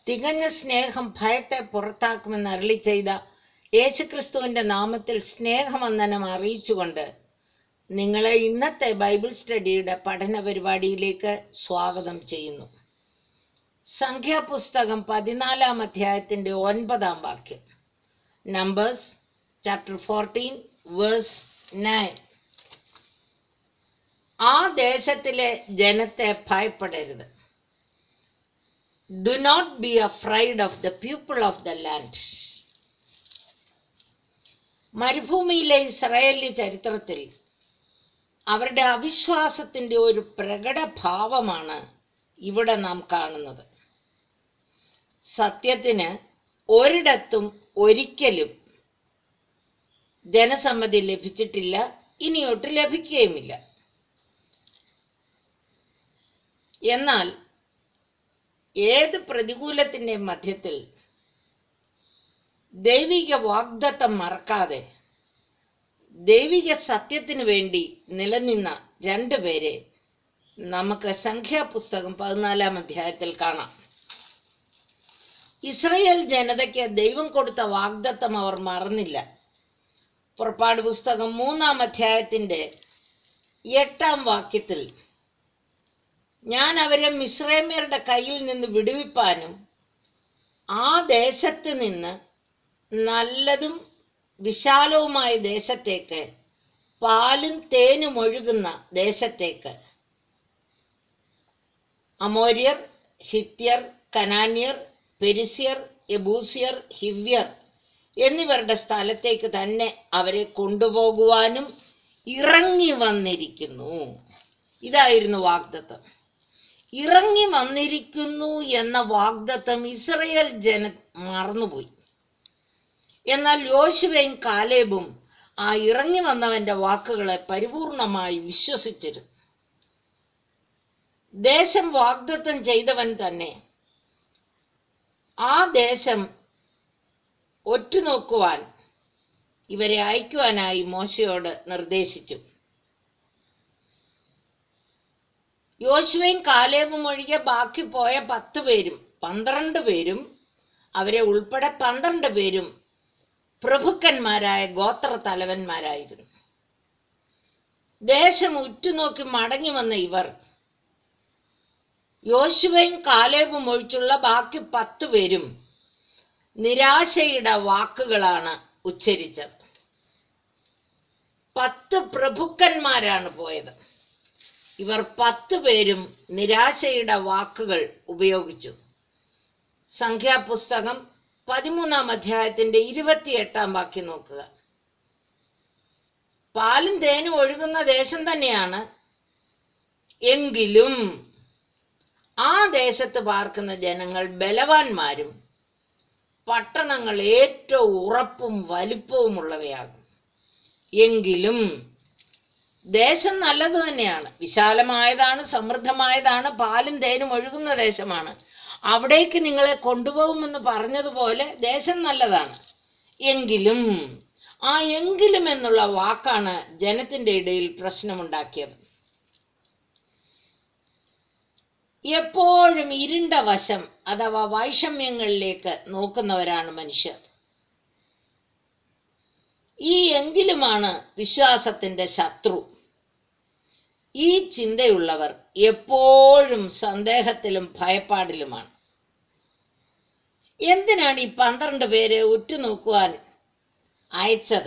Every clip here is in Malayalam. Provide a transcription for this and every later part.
തികഞ്ഞ സ്നേഹം ഭയത്തെ പുറത്താക്കുമെന്ന് അരളി ചെയ്ത യേശുക്രിസ്തുവിന്റെ നാമത്തിൽ സ്നേഹവന്ദനം അറിയിച്ചുകൊണ്ട് നിങ്ങളെ ഇന്നത്തെ ബൈബിൾ സ്റ്റഡിയുടെ പഠന പരിപാടിയിലേക്ക് സ്വാഗതം ചെയ്യുന്നു സംഖ്യാപുസ്തകം പതിനാലാം അധ്യായത്തിന്റെ ഒൻപതാം വാക്യം numbers chapter fourteen verse nine ആ ദേശത്തിലെ ജനത്തെ ഭയപ്പെടരുത് do not be afraid of the people of the land മരുഭൂമിയിലെ ഇസ്രായേലി ചരിത്രത്തിൽ അവരുടെ അവിശ്വാസത്തിന്റെ ഒരു പ്രകടഭാവമാണ് ഇവിടെ നാം കാണുന്നത് സത്യത്തിന് ഒരിടത്തും ഒരിക്കലും ജനസമ്മതി ലഭിച്ചിട്ടില്ല ഇനിയൊട്ട് ലഭിക്കുകയുമില്ല എന്നാൽ ഏത് പ്രതികൂലത്തിന്റെ മധ്യത്തിൽ ദൈവിക വാഗ്ദത്തം മറക്കാതെ ദൈവിക സത്യത്തിന് വേണ്ടി നിലനിന്ന രണ്ടുപേരെ നമുക്ക് സംഖ്യാപുസ്തകം പതിനാലാം അധ്യായത്തിൽ കാണാം ഇസ്രയേൽ ജനതയ്ക്ക് ദൈവം കൊടുത്ത വാഗ്ദത്തം അവർ മറന്നില്ല പുറപ്പാട് പുസ്തകം മൂന്നാം അധ്യായത്തിന്റെ എട്ടാം വാക്യത്തിൽ ഞാൻ അവരെ മിശ്രൈമ്യരുടെ കയ്യിൽ നിന്ന് വിടുവിപ്പാനും ആ ദേശത്ത് നിന്ന് നല്ലതും വിശാലവുമായ ദേശത്തേക്ക് പാലും തേനും ഒഴുകുന്ന ദേശത്തേക്ക് അമോര്യർ ഹിത്യർ കനാന്യർ പെരിസ്യർ എബൂസിയർ ഹിവ്യർ എന്നിവരുടെ സ്ഥലത്തേക്ക് തന്നെ അവരെ കൊണ്ടുപോകുവാനും ഇറങ്ങി വന്നിരിക്കുന്നു ഇതായിരുന്നു വാഗ്ദത്തം ഇറങ്ങി വന്നിരിക്കുന്നു എന്ന വാഗ്ദത്തം ഇസ്രയേൽ ജന മറന്നുപോയി എന്നാൽ യോശുവയും കാലേബും ആ ഇറങ്ങി വന്നവന്റെ വാക്കുകളെ പരിപൂർണമായി വിശ്വസിച്ചിരുന്നു ദേശം വാഗ്ദത്തം ചെയ്തവൻ തന്നെ ആ ദേശം ഒറ്റുനോക്കുവാൻ ഇവരെ അയക്കുവാനായി മോശയോട് നിർദ്ദേശിച്ചു യോശുവയും കാലേബും ഒഴികെ ബാക്കി പോയ പത്ത് പേരും പന്ത്രണ്ട് പേരും അവരെ ഉൾപ്പെടെ പന്ത്രണ്ട് പേരും പ്രഭുക്കന്മാരായ ഗോത്ര തലവന്മാരായിരുന്നു ദേശം ഉറ്റുനോക്കി മടങ്ങി വന്ന ഇവർ യോശുവയും കാലേബും ഒഴിച്ചുള്ള ബാക്കി പത്തു പേരും നിരാശയുടെ വാക്കുകളാണ് ഉച്ചരിച്ചത് പത്ത് പ്രഭുക്കന്മാരാണ് പോയത് ഇവർ പത്തു പേരും നിരാശയുടെ വാക്കുകൾ ഉപയോഗിച്ചു സംഖ്യാപുസ്തകം പതിമൂന്നാം അധ്യായത്തിന്റെ ഇരുപത്തിയെട്ടാം വാക്യം നോക്കുക പാലും തേനും ഒഴുകുന്ന ദേശം തന്നെയാണ് എങ്കിലും ആ ദേശത്ത് പാർക്കുന്ന ജനങ്ങൾ ബലവാന്മാരും പട്ടണങ്ങൾ ഏറ്റവും ഉറപ്പും വലിപ്പവുമുള്ളവയാകും എങ്കിലും ദേശം നല്ലത് തന്നെയാണ് വിശാലമായതാണ് സമൃദ്ധമായതാണ് പാലും തേനും ഒഴുകുന്ന ദേശമാണ് അവിടേക്ക് നിങ്ങളെ കൊണ്ടുപോകുമെന്ന് പറഞ്ഞതുപോലെ ദേശം നല്ലതാണ് എങ്കിലും ആ എങ്കിലും എന്നുള്ള വാക്കാണ് ജനത്തിന്റെ ഇടയിൽ പ്രശ്നമുണ്ടാക്കിയത് എപ്പോഴും ഇരുണ്ട വശം അഥവാ വൈഷമ്യങ്ങളിലേക്ക് നോക്കുന്നവരാണ് മനുഷ്യർ ഈ എങ്കിലുമാണ് വിശ്വാസത്തിന്റെ ശത്രു ഈ ചിന്തയുള്ളവർ എപ്പോഴും സന്ദേഹത്തിലും ഭയപ്പാടിലുമാണ് എന്തിനാണ് ഈ പന്ത്രണ്ട് പേരെ ഉറ്റുനോക്കുവാൻ അയച്ചത്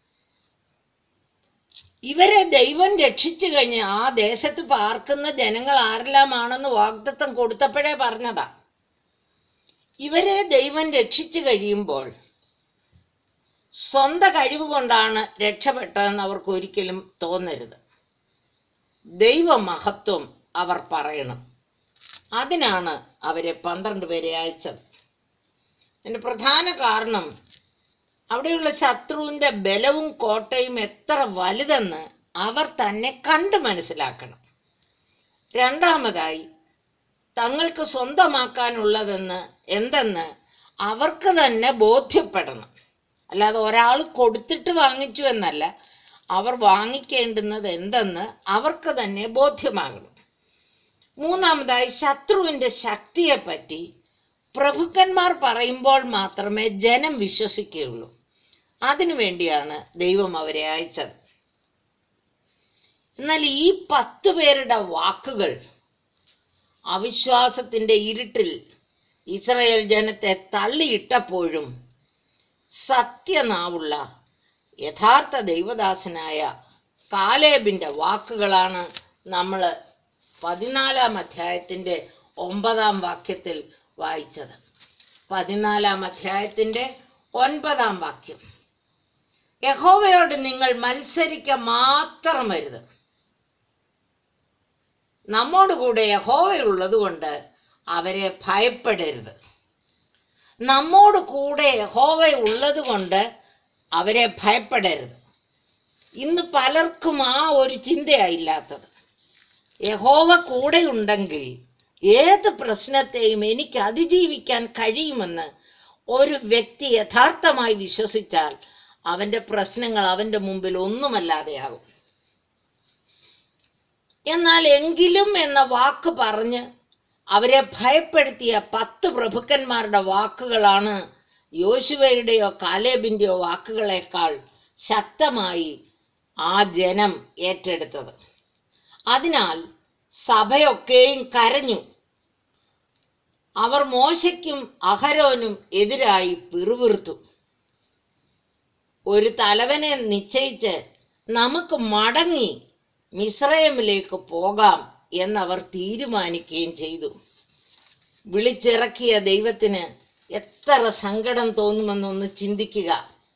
ഇവരെ ദൈവം രക്ഷിച്ചു കഴിഞ്ഞ് ആ ദേശത്ത് പാർക്കുന്ന ജനങ്ങൾ ആരെല്ലാമാണെന്ന് വാഗ്ദത്തം കൊടുത്തപ്പോഴേ പറഞ്ഞതാ ഇവരെ ദൈവം രക്ഷിച്ചു കഴിയുമ്പോൾ സ്വന്തം കഴിവ് കൊണ്ടാണ് രക്ഷപ്പെട്ടതെന്ന് അവർക്ക് ഒരിക്കലും തോന്നരുത് ദൈവമഹത്വം അവർ പറയണം അതിനാണ് അവരെ പന്ത്രണ്ട് പേരെ അയച്ചത് അതിന്റെ പ്രധാന കാരണം അവിടെയുള്ള ശത്രുവിന്റെ ബലവും കോട്ടയും എത്ര വലുതെന്ന് അവർ തന്നെ കണ്ടു മനസ്സിലാക്കണം രണ്ടാമതായി തങ്ങൾക്ക് സ്വന്തമാക്കാനുള്ളതെന്ന് എന്തെന്ന് അവർക്ക് തന്നെ ബോധ്യപ്പെടണം അല്ലാതെ ഒരാൾ കൊടുത്തിട്ട് വാങ്ങിച്ചു എന്നല്ല അവർ വാങ്ങിക്കേണ്ടുന്നത് എന്തെന്ന് അവർക്ക് തന്നെ ബോധ്യമാകണം മൂന്നാമതായി ശത്രുവിന്റെ ശക്തിയെപ്പറ്റി പ്രഭുക്കന്മാർ പറയുമ്പോൾ മാത്രമേ ജനം വിശ്വസിക്കുകയുള്ളൂ അതിനു വേണ്ടിയാണ് ദൈവം അവരെ അയച്ചത് എന്നാൽ ഈ പത്തു പേരുടെ വാക്കുകൾ അവിശ്വാസത്തിന്റെ ഇരുട്ടിൽ ഇസ്രയേൽ ജനത്തെ തള്ളിയിട്ടപ്പോഴും സത്യനാവുള്ള യഥാർത്ഥ ദൈവദാസനായ കാലേബിന്റെ വാക്കുകളാണ് നമ്മൾ പതിനാലാം അധ്യായത്തിന്റെ ഒമ്പതാം വാക്യത്തിൽ വായിച്ചത് പതിനാലാം അധ്യായത്തിന്റെ ഒൻപതാം വാക്യം യഹോവയോട് നിങ്ങൾ മത്സരിക്ക മാത്രം വരുത് നമ്മോടുകൂടെ യഹോവയുള്ളത് കൊണ്ട് അവരെ ഭയപ്പെടരുത് നമ്മോട് കൂടെ യഹോവ ഉള്ളത് കൊണ്ട് അവരെ ഭയപ്പെടരുത് ഇന്ന് പലർക്കും ആ ഒരു ചിന്തയായില്ലാത്തത് യഹോവ കൂടെ ഉണ്ടെങ്കിൽ ഏത് പ്രശ്നത്തെയും എനിക്ക് അതിജീവിക്കാൻ കഴിയുമെന്ന് ഒരു വ്യക്തി യഥാർത്ഥമായി വിശ്വസിച്ചാൽ അവന്റെ പ്രശ്നങ്ങൾ അവന്റെ മുമ്പിൽ ഒന്നുമല്ലാതെയാകും എന്നാൽ എങ്കിലും എന്ന വാക്ക് പറഞ്ഞ് അവരെ ഭയപ്പെടുത്തിയ പത്ത് പ്രഭുക്കന്മാരുടെ വാക്കുകളാണ് യോശുവയുടെയോ കാലേബിന്റെയോ വാക്കുകളേക്കാൾ ശക്തമായി ആ ജനം ഏറ്റെടുത്തത് അതിനാൽ സഭയൊക്കെയും കരഞ്ഞു അവർ മോശയ്ക്കും അഹരോനും എതിരായി പിറുപിറുത്തു ഒരു തലവനെ നിശ്ചയിച്ച് നമുക്ക് മടങ്ങി മിസ്രൈമിലേക്ക് പോകാം എന്നവർ തീരുമാനിക്കുകയും ചെയ്തു വിളിച്ചിറക്കിയ ദൈവത്തിന് എത്ര സങ്കടം തോന്നുമെന്നൊന്ന് ചിന്തിക്കുക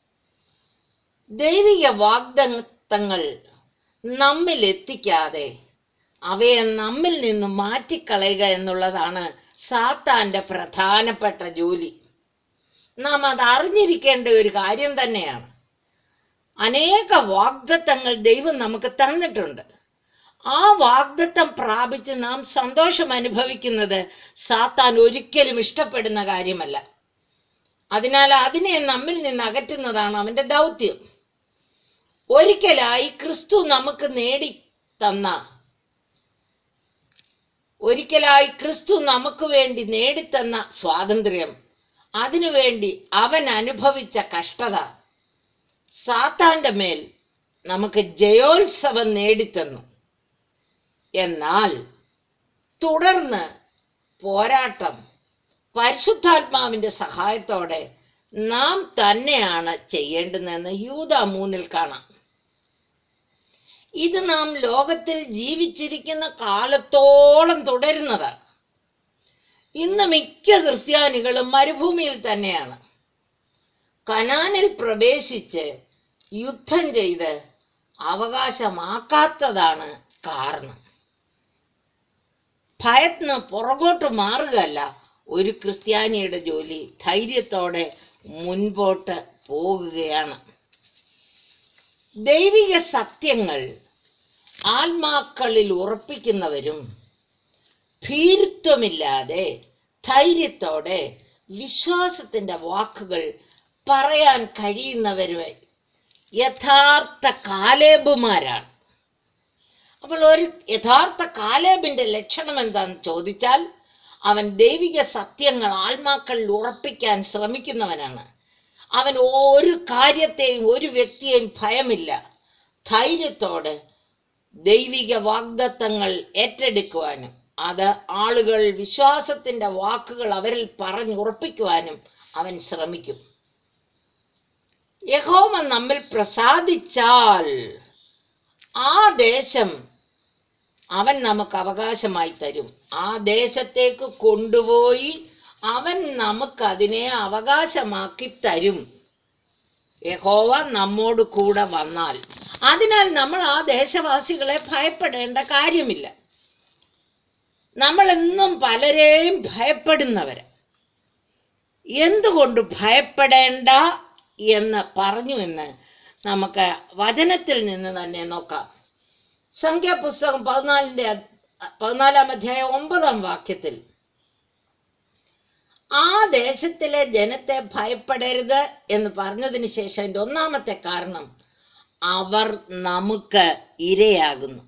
ദൈവിക വാഗ്ദത്തങ്ങൾ നമ്മിൽ എത്തിക്കാതെ അവയെ നമ്മിൽ നിന്ന് മാറ്റിക്കളയുക എന്നുള്ളതാണ് സാത്താന്റെ പ്രധാനപ്പെട്ട ജോലി നാം അത് അറിഞ്ഞിരിക്കേണ്ട ഒരു കാര്യം തന്നെയാണ് അനേക വാഗ്ദത്തങ്ങൾ ദൈവം നമുക്ക് തന്നിട്ടുണ്ട് ആ വാഗ്ദത്തം പ്രാപിച്ച് നാം സന്തോഷം അനുഭവിക്കുന്നത് സാത്താൻ ഒരിക്കലും ഇഷ്ടപ്പെടുന്ന കാര്യമല്ല അതിനാൽ അതിനെ നമ്മിൽ നിന്ന് അകറ്റുന്നതാണ് അവന്റെ ദൗത്യം ഒരിക്കലായി ക്രിസ്തു നമുക്ക് നേടി തന്ന ഒരിക്കലായി ക്രിസ്തു നമുക്ക് വേണ്ടി നേടിത്തന്ന സ്വാതന്ത്ര്യം അതിനുവേണ്ടി അവൻ അനുഭവിച്ച കഷ്ടത സാത്താന്റെ മേൽ നമുക്ക് ജയോത്സവം നേടിത്തന്നു എന്നാൽ തുടർന്ന് പോരാട്ടം പരിശുദ്ധാത്മാവിന്റെ സഹായത്തോടെ നാം തന്നെയാണ് ചെയ്യേണ്ടുന്നതെന്ന് യൂത മൂന്നിൽ കാണാം ഇത് നാം ലോകത്തിൽ ജീവിച്ചിരിക്കുന്ന കാലത്തോളം തുടരുന്നതാണ് ഇന്ന് മിക്ക ക്രിസ്ത്യാനികളും മരുഭൂമിയിൽ തന്നെയാണ് കനാനിൽ പ്രവേശിച്ച് യുദ്ധം ചെയ്ത് അവകാശമാക്കാത്തതാണ് കാരണം ഭയത്തിന് പുറകോട്ട് മാറുകയല്ല ഒരു ക്രിസ്ത്യാനിയുടെ ജോലി ധൈര്യത്തോടെ മുൻപോട്ട് പോകുകയാണ് ദൈവിക സത്യങ്ങൾ ആത്മാക്കളിൽ ഉറപ്പിക്കുന്നവരും ഭീരുത്വമില്ലാതെ ധൈര്യത്തോടെ വിശ്വാസത്തിന്റെ വാക്കുകൾ പറയാൻ കഴിയുന്നവരും യഥാർത്ഥ കാലേബുമാരാണ് അപ്പോൾ ഒരു യഥാർത്ഥ കാലേബിന്റെ ലക്ഷണം എന്താന്ന് ചോദിച്ചാൽ അവൻ ദൈവിക സത്യങ്ങൾ ആത്മാക്കളിൽ ഉറപ്പിക്കാൻ ശ്രമിക്കുന്നവനാണ് അവൻ ഒരു കാര്യത്തെയും ഒരു വ്യക്തിയെയും ഭയമില്ല ധൈര്യത്തോടെ ദൈവിക വാഗ്ദത്തങ്ങൾ ഏറ്റെടുക്കുവാനും അത് ആളുകൾ വിശ്വാസത്തിന്റെ വാക്കുകൾ അവരിൽ പറഞ്ഞുറപ്പിക്കുവാനും അവൻ ശ്രമിക്കും യഹോമ നമ്മിൽ പ്രസാദിച്ചാൽ ആ ദേശം അവൻ നമുക്ക് അവകാശമായി തരും ആ ദേശത്തേക്ക് കൊണ്ടുപോയി അവൻ നമുക്ക് അതിനെ അവകാശമാക്കി തരും യഹോവ നമ്മോട് കൂടെ വന്നാൽ അതിനാൽ നമ്മൾ ആ ദേശവാസികളെ ഭയപ്പെടേണ്ട കാര്യമില്ല നമ്മൾ എന്നും പലരെയും ഭയപ്പെടുന്നവര് എന്തുകൊണ്ട് ഭയപ്പെടേണ്ട എന്ന് പറഞ്ഞു എന്ന് നമുക്ക് വചനത്തിൽ നിന്ന് തന്നെ നോക്കാം സംഖ്യാപുസ്തകം പതിനാലിന്റെ അ- പതിനാലാം അധ്യായം ഒമ്പതാം വാക്യത്തിൽ ആ ദേശത്തിലെ ജനത്തെ ഭയപ്പെടരുത് എന്ന് പറഞ്ഞതിന് ശേഷം അതിന്റെ ഒന്നാമത്തെ കാരണം അവർ നമുക്ക് ഇരയാകുന്നു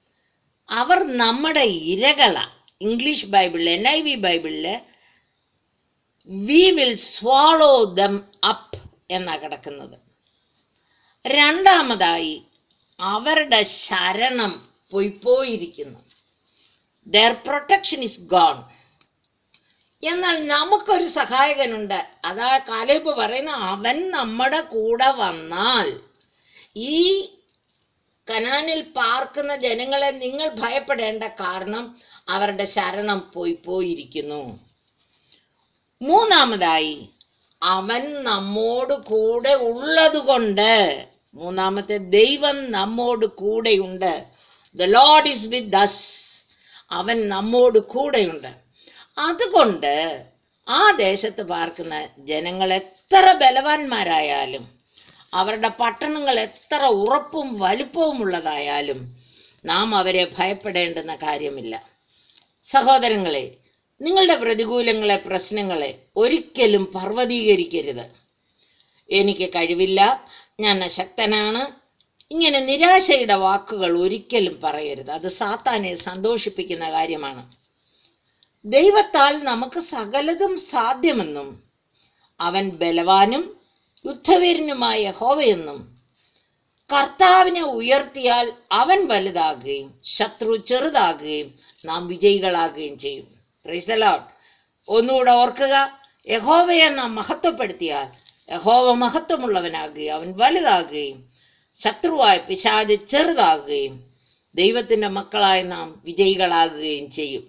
അവർ നമ്മുടെ ഇരകളാ ഇംഗ്ലീഷ് ബൈബിളിൽ എൻ ഐ വി ബൈബിളില് we will swallow them up എന്നാ കിടക്കുന്നത് രണ്ടാമതായി അവരുടെ ശരണം പൊയ്പോയിരിക്കുന്നു ദർ പ്രൊട്ടക്ഷൻ ഇസ് ഗോൺ എന്നാൽ നമുക്കൊരു സഹായകനുണ്ട് അതാ കാലേബ് പറയുന്ന അവൻ നമ്മുടെ കൂടെ വന്നാൽ ഈ കനാനിൽ പാർക്കുന്ന ജനങ്ങളെ നിങ്ങൾ ഭയപ്പെടേണ്ട കാരണം അവരുടെ ശരണം പോയി പോയിരിക്കുന്നു മൂന്നാമതായി അവൻ നമ്മോട് കൂടെ ഉള്ളതുകൊണ്ട് മൂന്നാമത്തെ ദൈവം നമ്മോട് കൂടെയുണ്ട് the Lord is with us അവൻ നമ്മോട് കൂടെയുണ്ട് അതുകൊണ്ട് ആ ദേശത്ത് പാർക്കുന്ന ജനങ്ങൾ എത്ര ബലവാന്മാരായാലും അവരുടെ പട്ടണങ്ങൾ എത്ര ഉറപ്പും വലിപ്പവും ഉള്ളതായാലും നാം അവരെ ഭയപ്പെടേണ്ടുന്ന കാര്യമില്ല സഹോദരങ്ങളെ നിങ്ങളുടെ പ്രതികൂലങ്ങളെ പ്രശ്നങ്ങളെ ഒരിക്കലും പർവ്വതീകരിക്കരുത് എനിക്ക് കഴിവില്ല ഞാൻ അശക്തനാണ് ഇങ്ങനെ നിരാശയുടെ വാക്കുകൾ ഒരിക്കലും പറയരുത് അത് സാത്താനെ സന്തോഷിപ്പിക്കുന്ന കാര്യമാണ് ദൈവത്താൽ നമുക്ക് സകലതും സാധ്യമെന്നും അവൻ ബലവാനും യുദ്ധവീരനുമായ ഹോവയെന്നും കർത്താവിനെ ഉയർത്തിയാൽ അവൻ വലുതാകുകയും ശത്രു ചെറുതാകുകയും നാം വിജയികളാകുകയും ചെയ്യും പ്രൈസ് ദ ലോർഡ് ഒന്നുകൂടെ ഓർക്കുക യഹോവയെ നാം മഹത്വപ്പെടുത്തിയാൽ യഹോവ മഹത്വമുള്ളവനാകുകയും അവൻ വലുതാകുകയും ശത്രുവായ പിശാജ് ചെറുതാകുകയും ദൈവത്തിന്റെ മക്കളായി നാം വിജയികളാകുകയും ചെയ്യും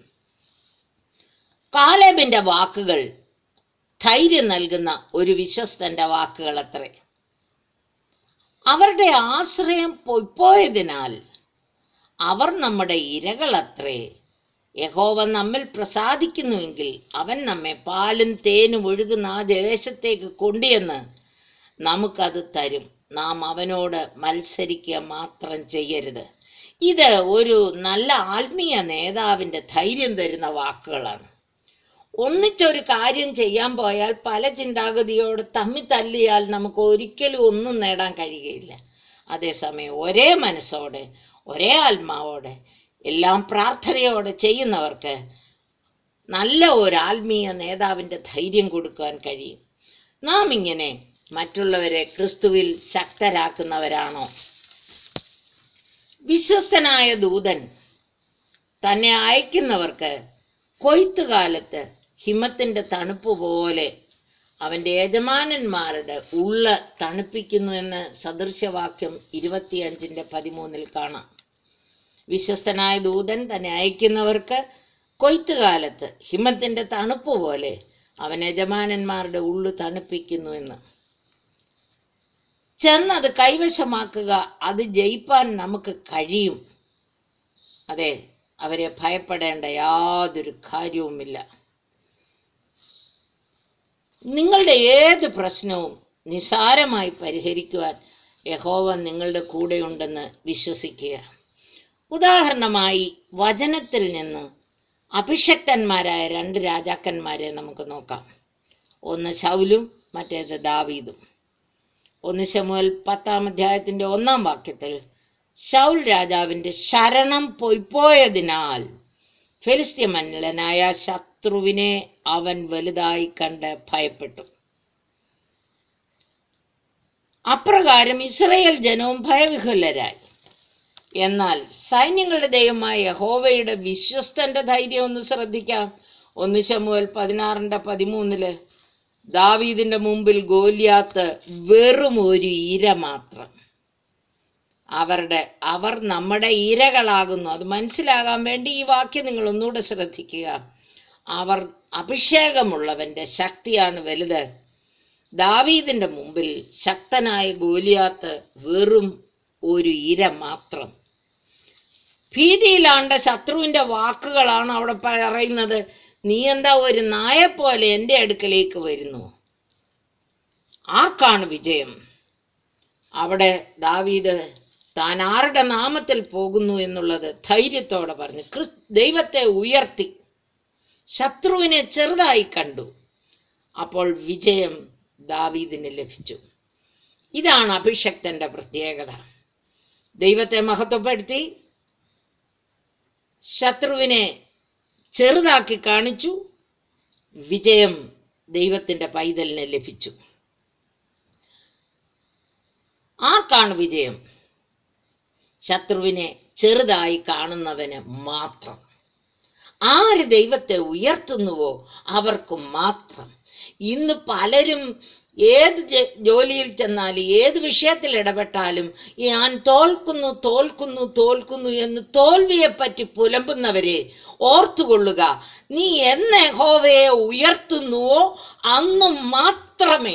കാലേബിന്റെ വാക്കുകൾ ധൈര്യം നൽകുന്ന ഒരു വിശ്വസ്തന്റെ വാക്കുകൾ അത്രേ അവരുടെ ആശ്രയം പൊയ്പോയതിനാൽ അവർ നമ്മുടെ ഇരകളത്രേ യഹോവ നമ്മിൽ പ്രസാദിക്കുന്നുവെങ്കിൽ അവൻ നമ്മെ പാലും തേനും ഒഴുകുന്ന ആ ദേശത്തേക്ക് കൊണ്ടുവന്ന് നമുക്കത് തരും നാം അവനോട് മത്സരിക്കുക മാത്രം ചെയ്യരുത് ഇത് ഒരു നല്ല ആത്മീയ നേതാവിന്റെ ധൈര്യം തരുന്ന വാക്കുകളാണ് ഒന്നിച്ചൊരു കാര്യം ചെയ്യാൻ പോയാൽ പല ചിന്താഗതിയോട് തമ്മി തല്ലിയാൽ നമുക്ക് ഒരിക്കലും ഒന്നും നേടാൻ കഴിയുകയില്ല അതേസമയം ഒരേ മനസ്സോടെ ഒരേ ആത്മാവോടെ എല്ലാം പ്രാർത്ഥനയോടെ ചെയ്യുന്നവർക്ക് നല്ല ഒരു ആത്മീയ നേതാവിന്റെ ധൈര്യം കൊടുക്കാൻ കഴിയും നാം ഇങ്ങനെ മറ്റുള്ളവരെ ക്രിസ്തുവിൽ ശക്തരാക്കുന്നവരാണോ വിശ്വസ്തനായ ദൂതൻ തന്നെ അയക്കുന്നവർക്ക് കൊയ്ത്തുകാലത്ത് ഹിമത്തിന്റെ തണുപ്പ് പോലെ അവന്റെ യജമാനന്മാരുടെ ഉള്ള തണുപ്പിക്കുന്നു എന്ന് സദൃശവാക്യം ഇരുപത്തിയഞ്ചിന്റെ പതിമൂന്നിൽ കാണാം വിശ്വസ്തനായ ദൂതൻ തന്നെ അയക്കുന്നവർക്ക് കൊയ്ത്തുകാലത്ത് ഹിമത്തിന്റെ തണുപ്പ് പോലെ അവൻ യജമാനന്മാരുടെ ഉള്ളു തണുപ്പിക്കുന്നു എന്ന് ചെന്നത് കൈവശമാക്കുക അത് ജയിപ്പാൻ നമുക്ക് കഴിയും അതെ അവരെ ഭയപ്പെടേണ്ട യാതൊരു കാര്യവുമില്ല നിങ്ങളുടെ ഏത് പ്രശ്നവും നിസാരമായി പരിഹരിക്കുവാൻ യഹോവ നിങ്ങളുടെ കൂടെയുണ്ടെന്ന് വിശ്വസിക്കുക ഉദാഹരണമായി വചനത്തിൽ നിന്ന് അഭിഷക്തന്മാരായ രണ്ട് രാജാക്കന്മാരെ നമുക്ക് നോക്കാം ഒന്ന് ശൗലും മറ്റേത് ദാവീദും ഒന്ന് ശമുവൽ പത്താം അധ്യായത്തിന്റെ ഒന്നാം വാക്യത്തിൽ ശൗൽ രാജാവിന്റെ ശരണം പൊയ്പോയതിനാൽ ഫെലിസ്ത്യ മന്നലനായ ശത്രുവിനെ അവൻ വലുതായി കണ്ട് ഭയപ്പെട്ടു അപ്രകാരം ഇസ്രയേൽ ജനവും ഭയവിഹുലരായി എന്നാൽ സൈന്യങ്ങളുടെ ദൈവമായ യഹോവയുടെ വിശ്വസ്തന്റെ ധൈര്യം ഒന്ന് ശ്രദ്ധിക്കാം ഒന്ന് ശമുവൽ പതിനാറിന്റെ പതിമൂന്നില് ദാവീദിന്റെ മുമ്പിൽ ഗോലിയാത്ത് വെറും ഒരു ഇര മാത്രം അവരുടെ അവർ നമ്മുടെ ഇരകളാകുന്നു അത് മനസ്സിലാകാൻ വേണ്ടി ഈ വാക്യം നിങ്ങൾ ഒന്നുകൂടെ ശ്രദ്ധിക്കുക അവർ അഭിഷേകമുള്ളവന്റെ ശക്തിയാണ് വലുത് ദാവീദിന്റെ മുമ്പിൽ ശക്തനായ ഗോലിയാത്ത് വെറും ഒരു ഇര മാത്രം ഭീതിയിലാണ്ട ശത്രുവിന്റെ വാക്കുകളാണ് അവിടെ പറയുന്നത് നീ എന്താ ഒരു നായ പോലെ എൻ്റെ അടുക്കലേക്ക് വരുന്നു ആർക്കാണ് വിജയം അവിടെ ദാവീദ് താൻ ആരുടെ നാമത്തിൽ പോകുന്നു എന്നുള്ളത് ധൈര്യത്തോടെ പറഞ്ഞു ക്രിസ് ദൈവത്തെ ഉയർത്തി ശത്രുവിനെ ചെറുതായി കണ്ടു അപ്പോൾ വിജയം ദാവീദിന് ലഭിച്ചു ഇതാണ് അഭിഷക്തന്റെ പ്രത്യേകത ദൈവത്തെ മഹത്വപ്പെടുത്തി ശത്രുവിനെ ചെറുതാക്കി കാണിച്ചു വിജയം ദൈവത്തിന്റെ പൈതലിനെ ലഭിച്ചു ആർക്കാണ് വിജയം ശത്രുവിനെ ചെറുതായി കാണുന്നവന് മാത്രം ആര് ദൈവത്തെ ഉയർത്തുന്നുവോ അവർക്ക് മാത്രം ഇന്ന് പലരും ഏത് ജ- ജോലിയിൽ ചെന്നാലും ഏത് വിഷയത്തിൽ ഇടപെട്ടാലും ഞാൻ തോൽക്കുന്നു തോൽക്കുന്നു തോൽക്കുന്നു എന്ന് തോൽവിയെപ്പറ്റി പുലമ്പുന്നവരെ ഓർത്തുകൊള്ളുക നീ എന്ന് യഹോവയെ ഉയർത്തുന്നുവോ അന്ന് മാത്രമേ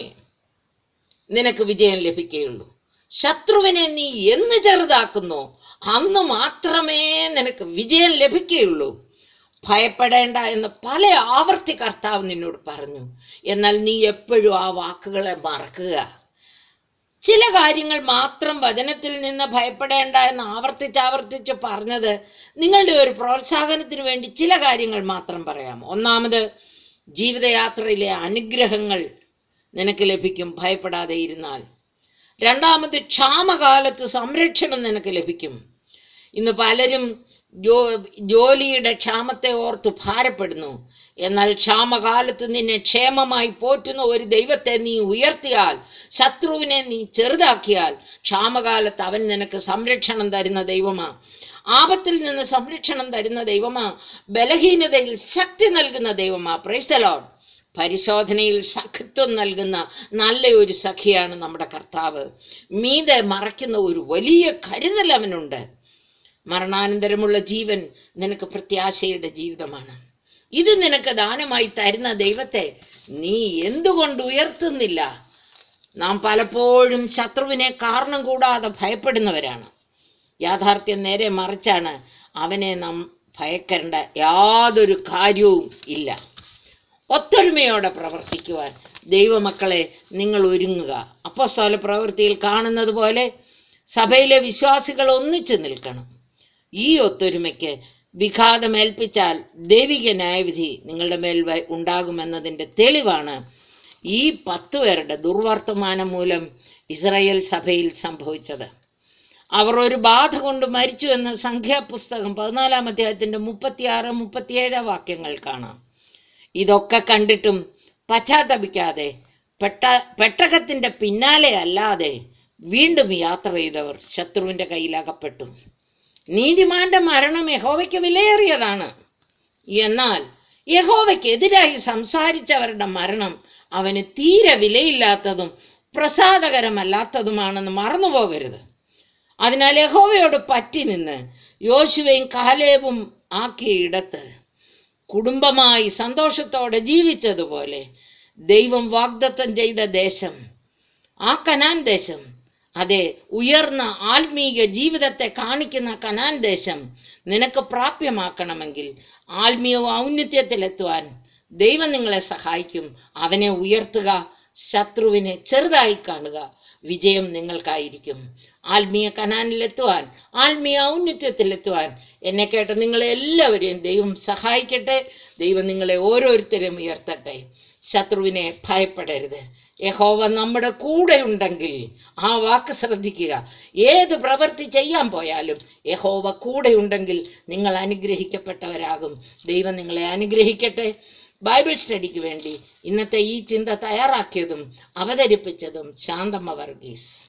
നിനക്ക് വിജയം ലഭിക്കുകയുള്ളൂ ശത്രുവിനെ നീ എന്ന് ചെറുതാക്കുന്നോ അന്ന് മാത്രമേ നിനക്ക് വിജയം ലഭിക്കുകയുള്ളൂ ഭയപ്പെടേണ്ട എന്ന് പല ആവർത്തി കർത്താവ് നിന്നോട് പറഞ്ഞു എന്നാൽ നീ എപ്പോഴും ആ വാക്കുകളെ മറക്കുക ചില കാര്യങ്ങൾ മാത്രം വചനത്തിൽ നിന്ന് ഭയപ്പെടേണ്ട എന്ന് ആവർത്തിച്ച് ആവർത്തിച്ച് പറഞ്ഞത് നിങ്ങളുടെ ഒരു പ്രോത്സാഹനത്തിന് വേണ്ടി ചില കാര്യങ്ങൾ മാത്രം പറയാം ഒന്നാമത് ജീവിതയാത്രയിലെ അനുഗ്രഹങ്ങൾ നിനക്ക് ലഭിക്കും ഭയപ്പെടാതെ ഇരുന്നാൽ രണ്ടാമത് ക്ഷാമകാലത്ത് സംരക്ഷണം നിനക്ക് ലഭിക്കും ഇന്ന് പലരും ജോ ജോലിയുടെ ക്ഷാമത്തെ ഓർത്ത് ഭാരപ്പെടുന്നു എന്നാൽ ക്ഷാമകാലത്ത് നിന്നെ ക്ഷേമമായി പോറ്റുന്ന ഒരു ദൈവത്തെ നീ ഉയർത്തിയാൽ ശത്രുവിനെ നീ ചെറുതാക്കിയാൽ ക്ഷാമകാലത്ത് അവൻ നിനക്ക് സംരക്ഷണം തരുന്ന ദൈവമാ ആപത്തിൽ നിന്ന് സംരക്ഷണം തരുന്ന ദൈവമാ ബലഹീനതയിൽ ശക്തി നൽകുന്ന ദൈവമാ പ്രൈസ്തലോഡ് പരിശോധനയിൽ സഖത്വം നൽകുന്ന നല്ല ഒരു സഖിയാണ് നമ്മുടെ കർത്താവ് മീതെ മറയ്ക്കുന്ന ഒരു വലിയ കരുതൽ അവനുണ്ട് മരണാനന്തരമുള്ള ജീവൻ നിനക്ക് പ്രത്യാശയുടെ ജീവിതമാണ് ഇത് നിനക്ക് ദാനമായി തരുന്ന ദൈവത്തെ നീ എന്തുകൊണ്ട് ഉയർത്തുന്നില്ല നാം പലപ്പോഴും ശത്രുവിനെ കാരണം കൂടാതെ ഭയപ്പെടുന്നവരാണ് യാഥാർത്ഥ്യം നേരെ മറിച്ചാണ് അവനെ നാം ഭയക്കേണ്ട യാതൊരു കാര്യവും ഇല്ല ഒത്തൊരുമയോടെ പ്രവർത്തിക്കുവാൻ ദൈവമക്കളെ നിങ്ങൾ ഒരുങ്ങുക അപ്പോസ്തല പ്രവൃത്തിയിൽ കാണുന്നത് പോലെ സഭയിലെ വിശ്വാസികൾ ഒന്നിച്ചു നിൽക്കണം ഈ ഒത്തൊരുമയ്ക്ക് വിഘാതമേൽപ്പിച്ചാൽ ദൈവിക ന്യായവിധി നിങ്ങളുടെ മേൽ വ- ഉണ്ടാകുമെന്നതിൻ്റെ തെളിവാണ് ഈ പത്തു പേരുടെ ദുർവർത്തമാനം മൂലം ഇസ്രായേൽ സഭയിൽ സംഭവിച്ചത് അവർ ഒരു ബാധ കൊണ്ട് മരിച്ചു എന്ന സംഖ്യാപുസ്തകം പതിനാലാം അധ്യായത്തിന്റെ മുപ്പത്തിയാറ് മുപ്പത്തിയേഴ് വാക്യങ്ങൾ കാണാം ഇതൊക്കെ കണ്ടിട്ടും പശ്ചാത്തപിക്കാതെ പെട്ട പെട്ടകത്തിന്റെ പിന്നാലെ അല്ലാതെ വീണ്ടും യാത്ര ചെയ്തവർ ശത്രുവിന്റെ കയ്യിൽ അകപ്പെട്ടു നീതിമാന്റെ മരണം യഹോവയ്ക്ക് വിലയേറിയതാണ് എന്നാൽ യഹോവയ്ക്കെതിരായി സംസാരിച്ചവരുടെ മരണം അവന് തീരെ വിലയില്ലാത്തതും പ്രസാദകരമല്ലാത്തതുമാണെന്ന് മറന്നുപോകരുത് അതിനാൽ യഹോവയോട് പറ്റി നിന്ന് യോശുവയും കാലേബും ആക്കിയ ഇടത്ത് കുടുംബമായി സന്തോഷത്തോടെ ജീവിച്ചതുപോലെ ദൈവം വാഗ്ദത്തം ചെയ്ത ദേശം ആ കനാൻ ദേശം അതെ ഉയർന്ന ആത്മീക ജീവിതത്തെ കാണിക്കുന്ന കനാൻ ദേശം നിനക്ക് പ്രാപ്യമാക്കണമെങ്കിൽ ആത്മീയ ഔന്നത്യത്തിലെത്തുവാൻ ദൈവം നിങ്ങളെ സഹായിക്കും അവനെ ഉയർത്തുക ശത്രുവിനെ ചെറുതായി കാണുക വിജയം നിങ്ങൾക്കായിരിക്കും ആത്മീയ കനാനിലെത്തുവാൻ ആത്മീയ ഔന്നത്യത്തിലെത്തുവാൻ എന്നെ കേട്ട നിങ്ങളെ എല്ലാവരെയും ദൈവം സഹായിക്കട്ടെ ദൈവം നിങ്ങളെ ഓരോരുത്തരെയും ഉയർത്തട്ടെ ശത്രുവിനെ ഭയപ്പെടരുത് യഹോവ നമ്മുടെ കൂടെ ഉണ്ടെങ്കിൽ ആ വാക്ക് ശ്രദ്ധിക്കുക ഏത് പ്രവൃത്തി ചെയ്യാൻ പോയാലും യഹോവ കൂടെ ഉണ്ടെങ്കിൽ നിങ്ങൾ അനുഗ്രഹിക്കപ്പെട്ടവരാകും ദൈവം നിങ്ങളെ അനുഗ്രഹിക്കട്ടെ ബൈബിൾ സ്റ്റഡിക്ക് വേണ്ടി ഇന്നത്തെ ഈ ചിന്ത തയ്യാറാക്കിയതും അവതരിപ്പിച്ചതും ശാന്തമ്മ വർഗീസ്